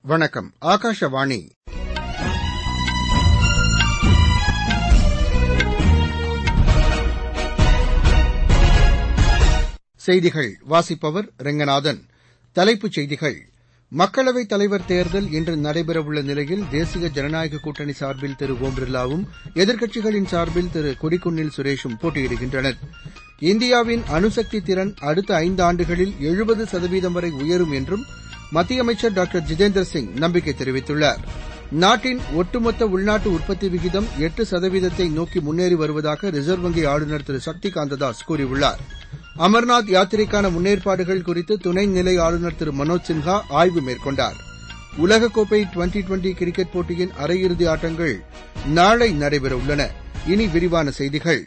வணக்கம் ஆகாஷவாணி செய்திகள் வாசிப்பவர் ரெங்கநாதன் தலைப்புச் செய்திகள் மக்களவைத் தலைவர் தேர்தல் இன்று நடைபெறவுள்ள நிலையில் தேசிய ஜனநாயக கூட்டணி சார்பில் திரு ஓம் பிர்லாவும் எதிர்க்கட்சிகளின் சார்பில் திரு கொடிக்குன்னில் சுரேஷும் போட்டியிடுகின்றனர் இந்தியாவின் அணுசக்தி திறன் அடுத்த ஐந்தாண்டுகளில் எழுபது சதவீதம் வரை உயரும் என்றும் மத்திய அமைச்சர் டாக்டர் ஜிதேந்திர சிங் நம்பிக்கை தெரிவித்துள்ளார் நாட்டின் ஒட்டுமொத்த உள்நாட்டு உற்பத்தி விகிதம் எட்டு சதவீதத்தை நோக்கி முன்னேறி வருவதாக ரிசர்வ் வங்கி ஆளுநர் திரு சக்தி காந்ததாஸ் கூறியுள்ளார் அமர்நாத் யாத்திரைக்கான முன்னேற்பாடுகள் குறித்து துணைநிலை ஆளுநர் திரு மனோஜ் சின்ஹா ஆய்வு மேற்கொண்டார் உலகக்கோப்பை டுவெண்டி டுவெண்டி கிரிக்கெட் போட்டியின் அரையிறுதி ஆட்டங்கள் நாளை நடைபெறவுள்ளன இனி விரிவான செய்திகள்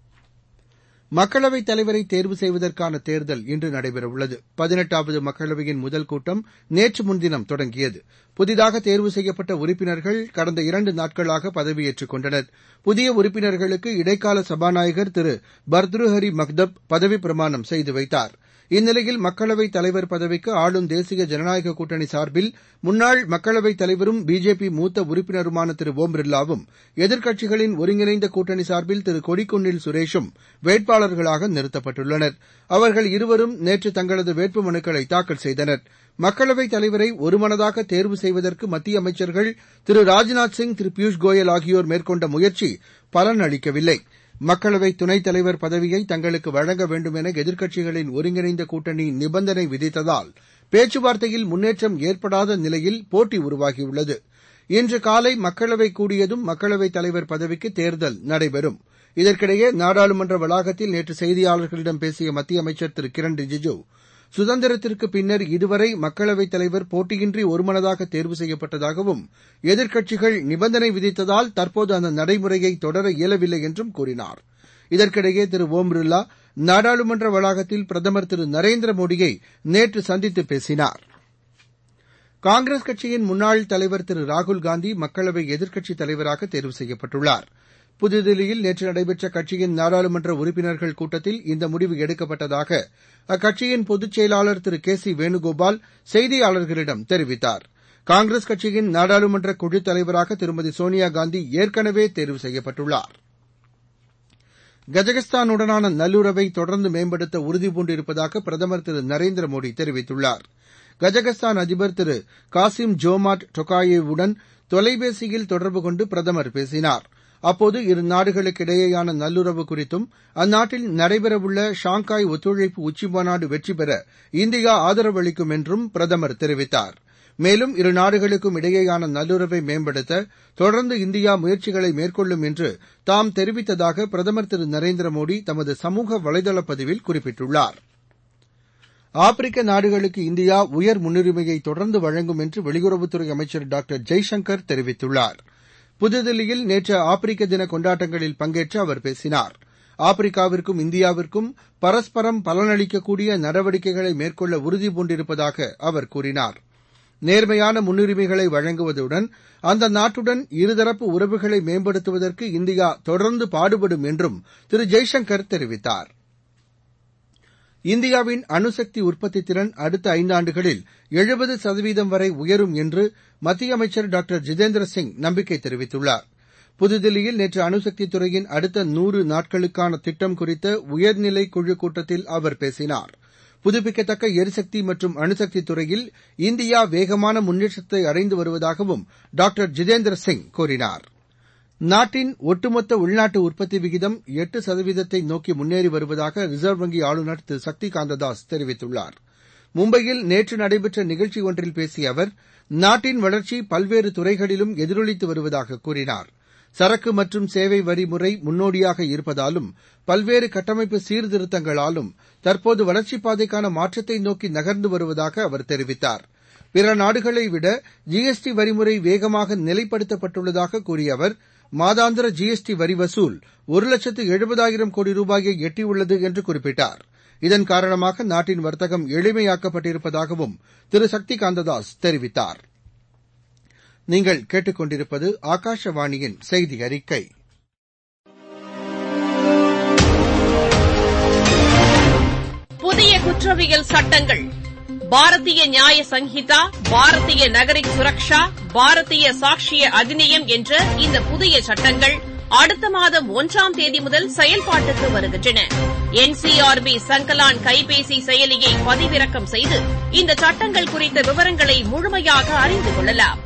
மக்களவைத் தலைவரை தேர்வு செய்வதற்கான தேர்தல் இன்று நடைபெறவுள்ளது பதினெட்டாவது மக்களவையின் முதல் கூட்டம் நேற்று முன்தினம் தொடங்கியது புதிதாக தேர்வு செய்யப்பட்ட உறுப்பினர்கள் கடந்த இரண்டு நாட்களாக பதவியேற்றுக் கொண்டனர் புதிய உறுப்பினர்களுக்கு இடைக்கால சபாநாயகர் திரு பர்த்ருஹரி மக்தப் பதவிப் பிரமாணம் செய்து வைத்தார் இந்நிலையில் மக்களவைத் தலைவர் பதவிக்கு ஆளும் தேசிய ஜனநாயக கூட்டணி சார்பில் முன்னாள் மக்களவைத் தலைவரும் பிஜேபி மூத்த உறுப்பினருமான திரு ஓம் பிர்லாவும் எதிர்க்கட்சிகளின் ஒருங்கிணைந்த கூட்டணி சார்பில் திரு கொடிக்குன்னில் சுரேஷும் வேட்பாளர்களாக நிறுத்தப்பட்டுள்ளனர் அவர்கள் இருவரும் நேற்று தங்களது வேட்பு மனுக்களை தாக்கல் செய்தனர் மக்களவைத் தலைவரை ஒருமனதாக தேர்வு செய்வதற்கு மத்திய அமைச்சர்கள் திரு ராஜ்நாத் சிங் திரு பியூஷ் கோயல் ஆகியோர் மேற்கொண்ட முயற்சி பலன் அளிக்கவில்லை மக்களவை துணைத் தலைவர் பதவியை தங்களுக்கு வழங்க வேண்டும் என எதிர்க்கட்சிகளின் ஒருங்கிணைந்த கூட்டணி நிபந்தனை விதித்ததால் பேச்சுவார்த்தையில் முன்னேற்றம் ஏற்படாத நிலையில் போட்டி உருவாகியுள்ளது இன்று காலை மக்களவை கூடியதும் மக்களவைத் தலைவர் பதவிக்கு தேர்தல் நடைபெறும் இதற்கிடையே நாடாளுமன்ற வளாகத்தில் நேற்று செய்தியாளர்களிடம் பேசிய மத்திய அமைச்சர் திரு கிரண் ரிஜிஜூ சுதந்திரத்திற்கு பின்னர் இதுவரை மக்களவைத் தலைவர் போட்டியின்றி ஒருமனதாக தேர்வு செய்யப்பட்டதாகவும் எதிர்க்கட்சிகள் நிபந்தனை விதித்ததால் தற்போது அந்த நடைமுறையை தொடர இயலவில்லை என்றும் கூறினார் இதற்கிடையே திரு ஓம் பிர்லா நாடாளுமன்ற வளாகத்தில் பிரதமர் திரு நரேந்திர மோடியை நேற்று சந்தித்து பேசினார் காங்கிரஸ் கட்சியின் முன்னாள் தலைவர் திரு ராகுல்காந்தி மக்களவை எதிர்க்கட்சித் தலைவராக தேர்வு செய்யப்பட்டுள்ளார் புதுதில்லியில் நேற்று நடைபெற்ற கட்சியின் நாடாளுமன்ற உறுப்பினர்கள் கூட்டத்தில் இந்த முடிவு எடுக்கப்பட்டதாக அக்கட்சியின் பொதுச் செயலாளர் திரு கே சி வேணுகோபால் செய்தியாளர்களிடம் தெரிவித்தார் காங்கிரஸ் கட்சியின் நாடாளுமன்ற குழுத் தலைவராக திருமதி சோனியாகாந்தி ஏற்கனவே தேர்வு செய்யப்பட்டுள்ளார் கஜகஸ்தானுடனான நல்லுறவை தொடர்ந்து மேம்படுத்த உறுதிபூண்டிருப்பதாக பிரதமர் திரு நரேந்திர மோடி தெரிவித்துள்ளார் கஜகஸ்தான் அதிபர் திரு காசிம் ஜோமாட் டொகாயேவுடன் தொலைபேசியில் தொடர்பு கொண்டு பிரதமர் பேசினார் அப்போது இரு நாடுகளுக்கிடையேயான நல்லுறவு குறித்தும் அந்நாட்டில் நடைபெறவுள்ள ஷாங்காய் ஒத்துழைப்பு உச்சிமாநாடு வெற்றி பெற இந்தியா ஆதரவு அளிக்கும் என்றும் பிரதமர் தெரிவித்தார் மேலும் இரு நாடுகளுக்கும் இடையேயான நல்லுறவை மேம்படுத்த தொடர்ந்து இந்தியா முயற்சிகளை மேற்கொள்ளும் என்று தாம் தெரிவித்ததாக பிரதமர் திரு நரேந்திர மோடி தமது சமூக வலைதள பதிவில் குறிப்பிட்டுள்ளார் ஆப்பிரிக்க நாடுகளுக்கு இந்தியா உயர் முன்னுரிமையை தொடர்ந்து வழங்கும் என்று வெளியுறவுத்துறை அமைச்சர் டாக்டர் ஜெய்சங்கர் தெரிவித்துள்ளார் புதுதில்லியில் நேற்று ஆப்பிரிக்க தின கொண்டாட்டங்களில் பங்கேற்று அவர் பேசினார் ஆப்பிரிக்காவிற்கும் இந்தியாவிற்கும் பரஸ்பரம் பலனளிக்கக்கூடிய நடவடிக்கைகளை மேற்கொள்ள உறுதிபூண்டிருப்பதாக அவர் கூறினார் நேர்மையான முன்னுரிமைகளை வழங்குவதுடன் அந்த நாட்டுடன் இருதரப்பு உறவுகளை மேம்படுத்துவதற்கு இந்தியா தொடர்ந்து பாடுபடும் என்றும் திரு ஜெய்சங்கர் தெரிவித்தார் இந்தியாவின் அணுசக்தி உற்பத்தி திறன் அடுத்த ஐந்தாண்டுகளில் எழுபது சதவீதம் வரை உயரும் என்று மத்திய அமைச்சர் டாக்டர் ஜிதேந்திர சிங் நம்பிக்கை தெரிவித்துள்ளார் புதுதில்லியில் நேற்று அணுசக்தி துறையின் அடுத்த நூறு நாட்களுக்கான திட்டம் குறித்த உயர்நிலை குழு கூட்டத்தில் அவர் பேசினார் புதுப்பிக்கத்தக்க எரிசக்தி மற்றும் அணுசக்தி துறையில் இந்தியா வேகமான முன்னேற்றத்தை அடைந்து வருவதாகவும் டாக்டர் ஜிதேந்திர சிங் கூறினார் நாட்டின் ஒட்டுமொத்த உள்நாட்டு உற்பத்தி விகிதம் எட்டு சதவீதத்தை நோக்கி முன்னேறி வருவதாக ரிசர்வ் வங்கி ஆளுநர் திரு சக்தி காந்ததாஸ் தெரிவித்துள்ளார் மும்பையில் நேற்று நடைபெற்ற நிகழ்ச்சி ஒன்றில் பேசிய அவர் நாட்டின் வளர்ச்சி பல்வேறு துறைகளிலும் எதிரொலித்து வருவதாக கூறினார் சரக்கு மற்றும் சேவை வரி முறை முன்னோடியாக இருப்பதாலும் பல்வேறு கட்டமைப்பு சீர்திருத்தங்களாலும் தற்போது வளர்ச்சிப் பாதைக்கான மாற்றத்தை நோக்கி நகர்ந்து வருவதாக அவர் தெரிவித்தார் பிற நாடுகளை விட ஜிஎஸ்டி வரிமுறை வேகமாக நிலைப்படுத்தப்பட்டுள்ளதாக கூறிய அவர் மாதாந்திர ஜிஎஸ்டி வரி வசூல் ஒரு லட்சத்து எழுபதாயிரம் கோடி ரூபாயை எட்டியுள்ளது என்று குறிப்பிட்டார் இதன் காரணமாக நாட்டின் வர்த்தகம் எளிமையாக்கப்பட்டிருப்பதாகவும் திரு சக்தி காந்ததாஸ் தெரிவித்தார் நீங்கள் கேட்டுக்கொண்டிருப்பது ஆகாஷவாணியின் செய்தி அறிக்கை புதிய குற்றவியல் சட்டங்கள் பாரதிய நியாய சங்கீதா பாரதிய நகரிக் சுரக்ஷா பாரதிய சாட்சிய அதிநியம் என்ற இந்த புதிய சட்டங்கள் அடுத்த மாதம் ஒன்றாம் தேதி முதல் செயல்பாட்டுக்கு வருகின்றன என்சிஆர்பி சங்கலான் கைபேசி செயலியை பதிவிறக்கம் செய்து இந்த சட்டங்கள் குறித்த விவரங்களை முழுமையாக அறிந்து கொள்ளலாம்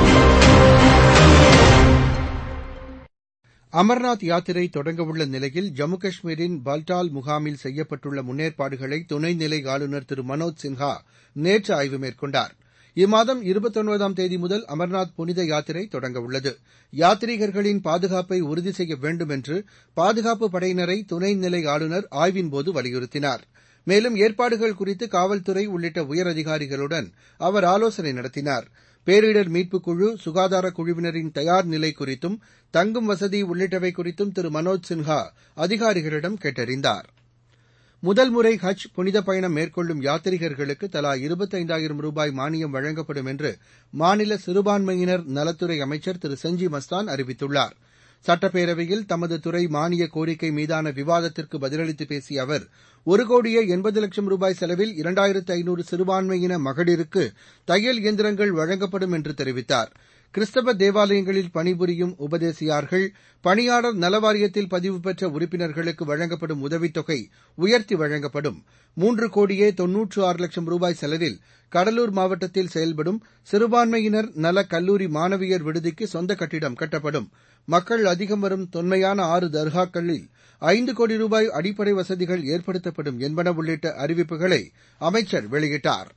அமர்நாத் யாத்திரை தொடங்கவுள்ள நிலையில் ஜம்மு காஷ்மீரின் பல்டால் முகாமில் செய்யப்பட்டுள்ள முன்னேற்பாடுகளை துணைநிலை ஆளுநர் திரு மனோஜ் சின்ஹா நேற்று ஆய்வு மேற்கொண்டார் இம்மாதம் இருபத்தொன்பதாம் தேதி முதல் அமர்நாத் புனித யாத்திரை தொடங்கவுள்ளது யாத்ரீகர்களின் பாதுகாப்பை உறுதி செய்ய வேண்டும் என்று பாதுகாப்பு படையினரை துணைநிலை ஆளுநர் ஆய்வின்போது வலியுறுத்தினார் மேலும் ஏற்பாடுகள் குறித்து காவல்துறை உள்ளிட்ட உயரதிகாரிகளுடன் அவர் ஆலோசனை நடத்தினார் பேரிடர் மீட்புக் குழு சுகாதார குழுவினரின் தயார் நிலை குறித்தும் தங்கும் வசதி உள்ளிட்டவை குறித்தும் திரு மனோஜ் சின்ஹா அதிகாரிகளிடம் கேட்டறிந்தார் முதல் முறை ஹஜ் புனித பயணம் மேற்கொள்ளும் யாத்ரீகர்களுக்கு தலா இருபத்தைந்தாயிரம் ரூபாய் மானியம் வழங்கப்படும் என்று மாநில சிறுபான்மையினர் நலத்துறை அமைச்சர் திரு செஞ்சி மஸ்தான் அறிவித்துள்ளார் சட்டப்பேரவையில் தமது துறை மானிய கோரிக்கை மீதான விவாதத்திற்கு பதிலளித்து பேசிய அவர் ஒரு கோடியே எண்பது லட்சம் ரூபாய் செலவில் இரண்டாயிரத்து ஐநூறு சிறுபான்மையின மகளிருக்கு தையல் இயந்திரங்கள் வழங்கப்படும் என்று தெரிவித்தார் கிறிஸ்தவ தேவாலயங்களில் பணிபுரியும் உபதேசியார்கள் பணியாளர் நலவாரியத்தில் பதிவு பெற்ற உறுப்பினர்களுக்கு வழங்கப்படும் உதவித்தொகை உயர்த்தி வழங்கப்படும் மூன்று கோடியே தொன்னூற்று ஆறு லட்சம் ரூபாய் செலவில் கடலூர் மாவட்டத்தில் செயல்படும் சிறுபான்மையினர் நல கல்லூரி மாணவியர் விடுதிக்கு சொந்த கட்டிடம் கட்டப்படும் மக்கள் அதிகம் வரும் தொன்மையான ஆறு தர்காக்களில் ஐந்து கோடி ரூபாய் அடிப்படை வசதிகள் ஏற்படுத்தப்படும் என்பன உள்ளிட்ட அறிவிப்புகளை அமைச்சர் வெளியிட்டார்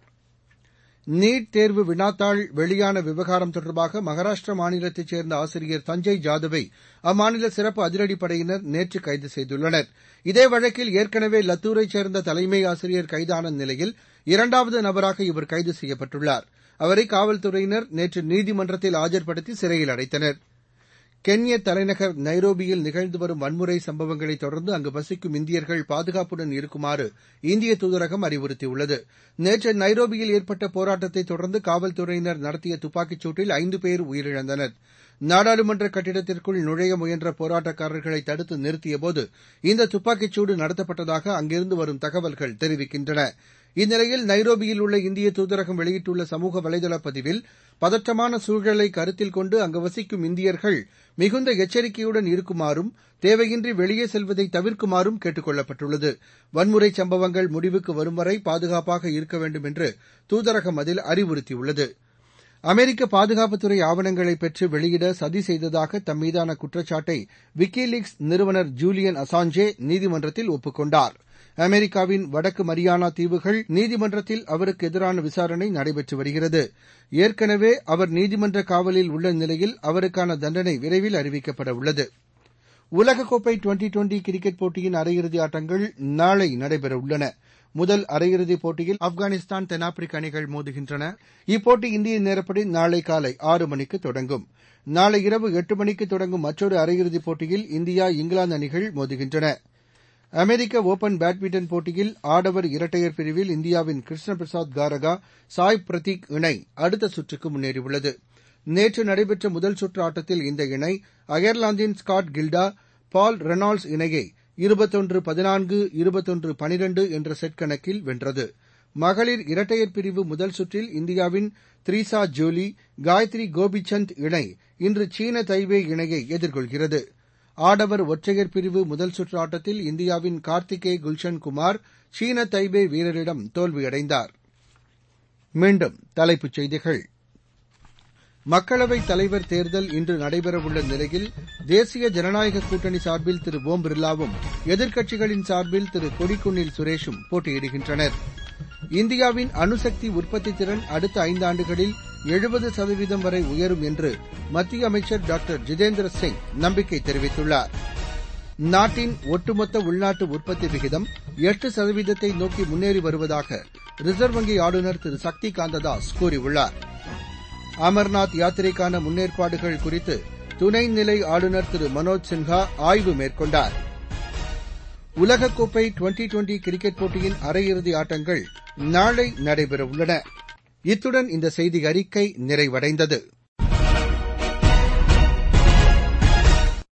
நீட் தேர்வு வினாத்தாள் வெளியான விவகாரம் தொடர்பாக மகாராஷ்டிரா மாநிலத்தைச் சேர்ந்த ஆசிரியர் சஞ்சய் ஜாதவை அம்மாநில சிறப்பு அதிரடிப்படையினர் நேற்று கைது செய்துள்ளனர் இதே வழக்கில் ஏற்கனவே லத்தூரைச் சேர்ந்த தலைமை ஆசிரியர் கைதான நிலையில் இரண்டாவது நபராக இவர் கைது செய்யப்பட்டுள்ளார் அவரை காவல்துறையினர் நேற்று நீதிமன்றத்தில் ஆஜர்படுத்தி சிறையில் அடைத்தனர் கென்ய தலைநகர் நைரோபியில் நிகழ்ந்து வரும் வன்முறை சம்பவங்களை தொடர்ந்து அங்கு வசிக்கும் இந்தியர்கள் பாதுகாப்புடன் இருக்குமாறு இந்திய தூதரகம் அறிவுறுத்தியுள்ளது நேற்று நைரோபியில் ஏற்பட்ட போராட்டத்தை தொடர்ந்து காவல்துறையினர் நடத்திய துப்பாக்கிச் சூட்டில் ஐந்து பேர் உயிரிழந்தனர் நாடாளுமன்ற கட்டிடத்திற்குள் நுழைய முயன்ற போராட்டக்காரர்களை தடுத்து நிறுத்தியபோது இந்த துப்பாக்கிச் சூடு நடத்தப்பட்டதாக அங்கிருந்து வரும் தகவல்கள் தெரிவிக்கின்றன இந்நிலையில் நைரோபியில் உள்ள இந்திய தூதரகம் வெளியிட்டுள்ள சமூக வலைதள பதிவில் பதற்றமான சூழலை கருத்தில் கொண்டு அங்கு வசிக்கும் இந்தியர்கள் மிகுந்த எச்சரிக்கையுடன் இருக்குமாறும் தேவையின்றி வெளியே செல்வதை தவிர்க்குமாறும் கேட்டுக் கொள்ளப்பட்டுள்ளது வன்முறை சம்பவங்கள் முடிவுக்கு வரும் வரை பாதுகாப்பாக இருக்க வேண்டும் என்று தூதரகம் அதில் அறிவுறுத்தியுள்ளது அமெரிக்க பாதுகாப்புத்துறை ஆவணங்களை பெற்று வெளியிட சதி செய்ததாக தம் மீதான குற்றச்சாட்டை விக்கிலீக்ஸ் நிறுவனர் ஜூலியன் அசாஞ்சே நீதிமன்றத்தில் ஒப்புக் கொண்டார் அமெரிக்காவின் வடக்கு மரியானா தீவுகள் நீதிமன்றத்தில் அவருக்கு எதிரான விசாரணை நடைபெற்று வருகிறது ஏற்கனவே அவர் நீதிமன்ற காவலில் உள்ள நிலையில் அவருக்கான தண்டனை விரைவில் அறிவிக்கப்பட உள்ளது உலகக்கோப்பை டுவெண்டி டுவெண்டி கிரிக்கெட் போட்டியின் அரையிறுதி ஆட்டங்கள் நாளை நடைபெறவுள்ளன முதல் அரையிறுதிப் போட்டியில் ஆப்கானிஸ்தான் தென்னாப்பிரிக்க அணிகள் மோதுகின்றன இப்போட்டி இந்திய நேரப்படி நாளை காலை ஆறு மணிக்கு தொடங்கும் நாளை இரவு எட்டு மணிக்கு தொடங்கும் மற்றொரு அரையிறுதிப் போட்டியில் இந்தியா இங்கிலாந்து அணிகள் மோதுகின்றன அமெரிக்க ஒபன் பேட்மிண்டன் போட்டியில் ஆடவர் இரட்டையர் பிரிவில் இந்தியாவின் கிருஷ்ண பிரசாத் காரகா சாய் பிரதீக் இணை அடுத்த சுற்றுக்கு முன்னேறியுள்ளது நேற்று நடைபெற்ற முதல் சுற்று ஆட்டத்தில் இந்த இணை அயர்லாந்தின் ஸ்காட் கில்டா பால் ரெனால்ட்ஸ் இணையை இருபத்தொன்று பதினான்கு இருபத்தொன்று பனிரெண்டு என்ற செட் கணக்கில் வென்றது மகளிர் இரட்டையர் பிரிவு முதல் சுற்றில் இந்தியாவின் த்ரீசா ஜோலி காயத்ரி கோபிசந்த் இணை இன்று சீன தைவே இணையை எதிர்கொள்கிறது ஆடவர் ஒற்றையர் பிரிவு முதல் சுற்று ஆட்டத்தில் இந்தியாவின் கார்த்திகே குல்ஷன் குமார் சீன தைபே வீரரிடம் தோல்வியடைந்தார் மீண்டும் தலைப்புச் செய்திகள் மக்களவைத் தலைவர் தேர்தல் இன்று நடைபெறவுள்ள நிலையில் தேசிய ஜனநாயக கூட்டணி சார்பில் திரு ஓம் பிர்லாவும் எதிர்க்கட்சிகளின் சார்பில் திரு கொடிக்குன்னில் சுரேஷும் போட்டியிடுகின்றனர் இந்தியாவின் அணுசக்தி உற்பத்தி திறன் அடுத்த ஐந்தாண்டுகளில் எழுபது சதவீதம் வரை உயரும் என்று மத்திய அமைச்சர் டாக்டர் ஜிதேந்திர சிங் நம்பிக்கை தெரிவித்துள்ளார் நாட்டின் ஒட்டுமொத்த உள்நாட்டு உற்பத்தி விகிதம் எட்டு சதவீதத்தை நோக்கி முன்னேறி வருவதாக ரிசர்வ் வங்கி ஆளுநர் திரு சக்தி காந்ததாஸ் கூறியுள்ளார் அமர்நாத் யாத்திரைக்கான முன்னேற்பாடுகள் குறித்து துணைநிலை ஆளுநர் திரு மனோஜ் சின்ஹா ஆய்வு மேற்கொண்டார் உலகக்கோப்பை டுவெண்டி டுவெண்டி கிரிக்கெட் போட்டியின் அரையிறுதி ஆட்டங்கள் நாளை நடைபெறவுள்ளன இத்துடன் இந்த செய்தி அறிக்கை நிறைவடைந்தது